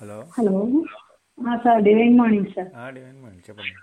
Hello hello ఆ, sir divine morning sir ఆ, divine madam చెప్పండి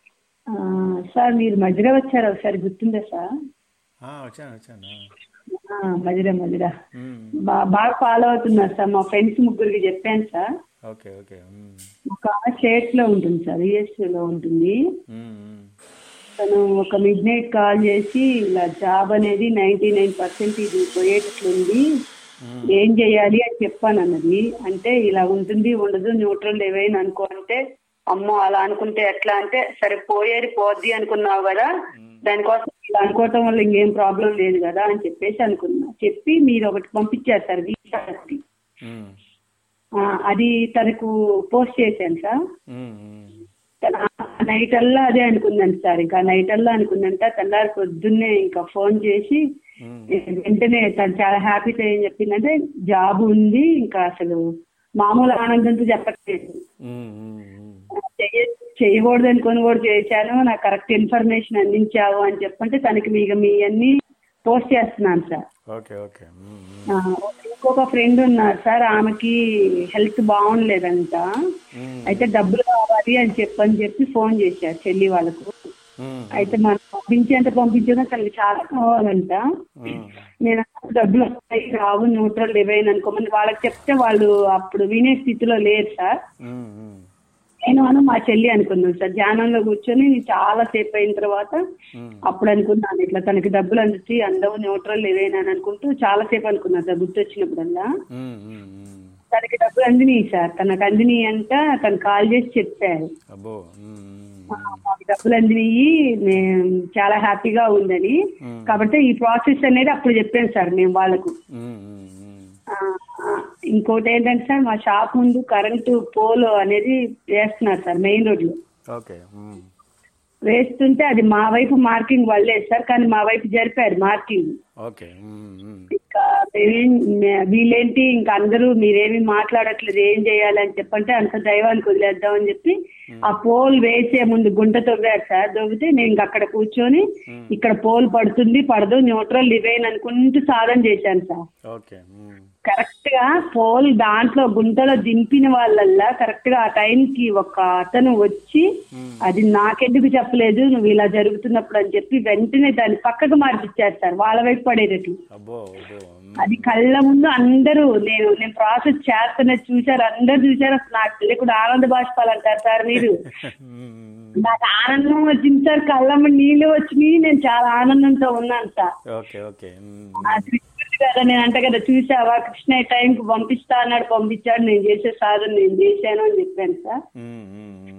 ఆ, సార్ మీరు మధ్యలో వచ్చారు ఒకసారి గుర్తుందా సార్ ఆ, వచ్చాను వచ్చాను ఆ, మధిర మధిర మ్మ్. బా బాగా ఫాలో అవుతున్నారు సార్ మా ఫ్రెండ్స్ ముగ్గురికి చెప్పాను సార్ ఓకే ఓకే మ్మ్. ఒక స్టేట్స్ లో ఉంటుంది సార్ యుఎస్ లో ఉంటుంది మ్మ్, మ్మ్. తను ఒక మిడ్ నైట్ కాల్ చేసి ఇలా జాబ్ అనేది నైన్టీ నైన్ పర్సెంట్ ఇది పోయేటట్లుంది మ్మ్. ఏం చేయాలి అని చెప్పాను అన్నది అంటే ఇలా ఉంటుంది ఉండదు న్యూట్రల్ ఏవైనా అనుకో అంటే అమ్మో అలా అనుకుంటే ఎట్లా అంటే సరే పోయేది పోద్ది అనుకున్నావు కదా దానికోసం ఇలా అనుకోవటం వల్ల ఇంకేం ప్రాబ్లం లేదు కదా అని చెప్పేసి అనుకున్నా చెప్పి మీరు ఒకటి పంపించారు సార్ వీసా ఒకటి. మ్మ్. ఆ, అది తనకు పోస్ట్ చేశాను సార్ మ్మ్, మ్మ్. తన నైట్ అల్లా అదే అనుకుందంట సార్ ఇంకా నైట్ అల్లా అనుకుందంట తెల్లారి పొద్దున్నే ఇంకా ఫోన్ చేసి మ్మ్. వెంటనే తను చాలా హ్యాపీతో ఏం చెప్పిందంటే జాబ్ ఉంది ఇంకా అసలు మామూలు ఆనందంతో చెప్పట్లేదు మ్మ్, మ్మ్, మ్మ్. చెయ్య- చేయకూడదు అనుకొని కూడా చేశాను నాకు కరెక్ట్ ఇన్ఫర్మేషన్ అందించావు అని చెప్పంటే తనకి మీకు మీ అన్ని పోస్ట్ చేస్తున్నాను సార్ ఓకే ఓకే మ్మ్, మ్మ్. ఆ, ఇంకొక ఫ్రెండ్ ఉన్నారు సార్ ఆమెకి హెల్త్ బాగుండలేదంట మ్మ్. అయితే డబ్బులు కావాలి అని చెప్పని చెప్పి ఫోన్ చేశారు చెల్లి వాళ్ళకు మ్మ్. అయితే మనం పంపించేంత పంపించేదా తనకి చాలా కావాలంట మ్మ్. నేను అసలు డబ్బులు వస్తాయి రావు న్యూట్రల్ డివైన్ అనుకోమని వాళ్ళకి చెప్తే వాళ్ళు అప్పుడు వినే స్థితిలో లేరు సార్ మ్మ్, మ్మ్. నేను అను మా చెల్లి అనుకున్నాను సార్ ధ్యానంలో కూర్చొని చాలా సేపు అయిన తర్వాత మ్మ్. అప్పుడు అనుకున్నాను ఇట్లా తనకి డబ్బులు అందుతాయి అందవు న్యూట్రల్ డివైన్ అని అనుకుంటూ చాలా సేపు అనుకున్నాను సార్ గుర్తొచ్చినప్పుడల్లా మ్మ్, మ్మ్, మ్మ్. తనకి డబ్బులు అందినాయి సార్ తనకు అందినాయి అంట తను కాల్ చేసి చెప్పారు అబ్బో మ్మ్, మ్మ్. ఆ, మాకు డబ్బులు అందినాయి మేము చాలా హ్యాపీగా ఉందని మ్మ్. కాబట్టి ఈ ప్రాసెస్ అనేది అప్పుడు చెప్పాను సార్ మేము వాళ్ళకు మ్మ్, మ్మ్, మ్మ్. ఆ, ఆ, ఇంకోటి ఏంటంటే సార్ మా షాప్ ముందు కరెంటు పోల్ అనేది వేస్తున్నారు సార్ మెయిన్ రోడ్లో ఓకే మ్మ్. వేస్తుంటే అది మా వైపు మార్కింగ్ వాళ్ళలేదు సార్ కానీ మా వైపు జరిపారు మార్కింగ్ ఓకే మ్మ్, మ్మ్. ఇంకా మేమేం మే- వీళ్ళేంటి ఇంకా అందరూ మీరేమి మాట్లాడట్లేదు ఏం చేయాలి అని చెప్పంటే అంత దైవానికి వదిలేద్దాం అని చెప్పి ఆ పోల్ వేసే ముందు గుంట తవ్వారు సార్ తవ్వితే నేను ఇంక అక్కడ కూర్చొని ఇక్కడ పోల్ పడుతుంది పడదు న్యూట్రల్ డివైన్ అనుకుంటూ సాధన చేశాను సార్ ఓకే మ్మ్. కరెక్ట్ గా పోల్ దాంట్లో గుంటలో దింపిన వాళ్ళల్లా కరెక్ట్ గా ఆ టైంకి ఒక అతను వచ్చి మ్మ్. అది నాకెందుకు చెప్పలేదు నువ్వు ఇలా జరుగుతున్నప్పుడు అని చెప్పి వెంటనే దాన్ని పక్కకు మార్పిచ్చారు సార్ వాళ్ళ వైపు పడేటట్లు అబ్బో అబ్బో మ్మ్. అది కళ్ళ ముందు అందరూ నేను నేను ప్రాసెస్ చేస్తున్నది చూశారు అందరు చూశారు అసలు నాకు తెలియకుండా ఆనంద బాష్పాలు అంటారు సార్ మీరు మ్మ్. నాకు ఆనందం వచ్చింది సార్ కళ్ళ ముందు నీళ్ళు వచ్చినాయి నేను చాలా ఆనందంతో ఉన్నాను సార్ ఓకే ఓకే మ్మ్. ఆ కృష్ణుడు కదా నేను అంట కదా చూసావా కృష్ణ ఈ టైంకి పంపిస్తా అన్నాడు పంపించాడు నేను చేసే సాధన నేను చేశాను అని చెప్పాను సార్ మ్మ్, మ్మ్, మ్మ్.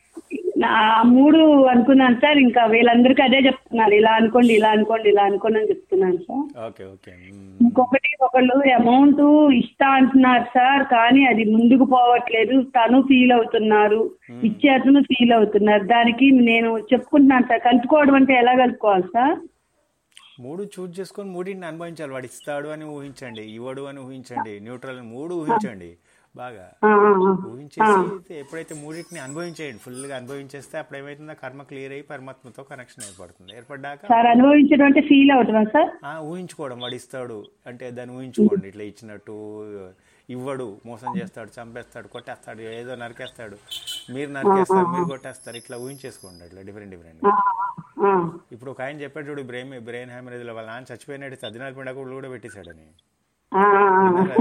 నా ఆ మూడు అనుకున్నాను సార్ ఇంకా వీళ్ళందరికీ అదే చెప్తున్నారు ఇలా అనుకోండి ఇలా అనుకోండి ఇలా అనుకోండి అని చెప్తున్నాను సార్ ఓకే ఓకే మ్మ్. ఇంకొకటి ఒకళ్ళు అమౌంట్ ఇస్తా అంటున్నారు సార్ కానీ అది ముందుకు పోవట్లేదు తను ఫీల్ అవుతున్నారు ఇచ్చే అతను ఫీల్ అవుతున్నారు దానికి నేను చెప్పుకుంటున్నాను సార్ కలుపుకోవడం అంటే ఎలా కలుపుకోవాలి సార్ మూడు చూజ్ చేసుకొని మూడింటిని అనుభవించాలి వాడు ఇస్తాడు అని ఊహించండి ఇవ్వడు అని ఊహించండి న్యూట్రల్ అని మూడు ఊహించండి బాగా ఆ, ఆ, ఆ. ఊహించేసి ఎప్పుడైతే మూడింటిని అనుభవించేయండి ఫుల్గా అనుభవించేస్తే అప్పుడు ఏమైతుందో కర్మ క్లియర్ అయ్యి పరమాత్మతో కనెక్షన్ ఏర్పడుతుంది ఏర్పడ్డాక సార్ అనుభవించడం అంటే ఫీల్ అవుతున్నా సార్ ఆ, ఊహించుకోవడం వాడు ఇస్తాడు అంటే దాన్ని ఊహించుకోండి ఇట్లా ఇచ్చినట్టు ఇవ్వడు మోసం చేస్తాడు చంపేస్తాడు కొట్టేస్తాడు ఏదో నరికేస్తాడు మీరు నరికేస్తారు మీరు కొట్టేస్తారు ఇట్లా ఊహించేసుకోండి అట్లా డిఫరెంట్ డిఫరెంట్ ఆ, ఆ, ఇప్పుడు ఒక ఆయన చెప్పాడు చూడు బ్రెయిన్ బ్రెయిన్ హ్యామరేజ్లో వాళ్ళ నాన్న చచ్చిపోయినట్టు తదినాలు పిండకుడు కూడా పెట్టేశాడని ఆ, ఆ,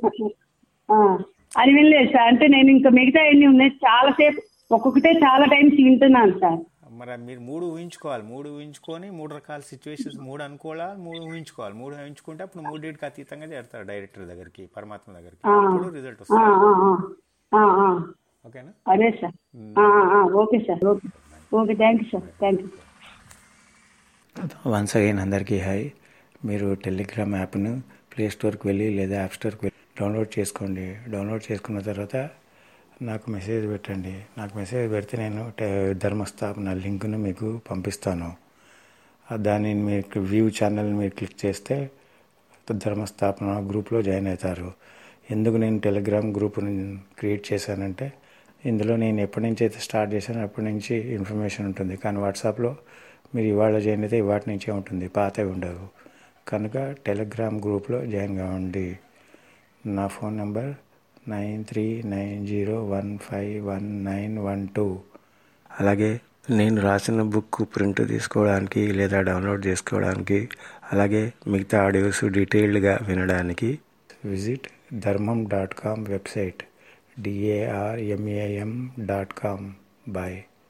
ఆ. అది వినలేదు సార్ అంటే నేను ఇంకా మిగతా ఎన్ని ఉన్నాయి చాలా సేపు ఒక్కొక్కటే చాలా టైమ్స్ వింటున్నాను సార్ మరి మీరు మూడు ఊహించుకోవాలి మూడు ఊహించుకొని మూడు రకాల సిచ్యువేషన్స్ మూడు అనుకోవాలి మూడు ఊహించుకోవాలి మూడు ఊహించుకుంటే అప్పుడు మూడింటికి అతీతంగా చేరుతారు డైరెక్టర్ దగ్గరికి పరమాత్మ దగ్గరికి అప్పుడు రిజల్ట్ ఆ, వస్తుంది ఆ, ఆ, ఆ, ఆ. ఓకేనా అదే సార్ ఆ, ఆ, ఆ, okay sir okay okay thank you sir thank you once again అందరికీ హాయ్ మీరు టెలిగ్రామ్ యాప్ను ప్లే స్టోర్కి వెళ్ళి లేదా యాప్ స్టోర్కి వెళ్ళి డౌన్లోడ్ చేసుకోండి డౌన్లోడ్ చేసుకున్న తర్వాత నాకు మెసేజ్ పెట్టండి నాకు మెసేజ్ పెడితే నేను ట- ధర్మస్థాపన లింక్ను మీకు పంపిస్తాను ఆ దాన్ని మీకు వ్యూ ఛానల్ మీరు క్లిక్ చేస్తే ధర్మస్థాపన గ్రూప్లో జాయిన్ అవుతారు ఎందుకు నేను టెలిగ్రామ్ గ్రూప్ని క్రియేట్ చేశానంటే ఇందులో నేను ఎప్పటి నుంచి అయితే స్టార్ట్ చేశానో అప్పటి నుంచి ఇన్ఫర్మేషన్ ఉంటుంది కానీ వాట్సాప్లో మీరు ఇవాళ జాయిన్ అయితే ఇవాటి నుంచే ఉంటుంది పాతవి ఉండవు కనుక టెలిగ్రామ్ గ్రూప్లో జాయిన్ కావండి నా phone number nine three nine zero one five one nine one two అలాగే నేను రాసిన బుక్ ప్రింట్ తీసుకోవడానికి లేదా డౌన్లోడ్ చేసుకోవడానికి అలాగే మిగతా ఆడియోస్ డీటెయిల్డ్గా వినడానికి visit Dharmam dot com website D A R M A M dot com bye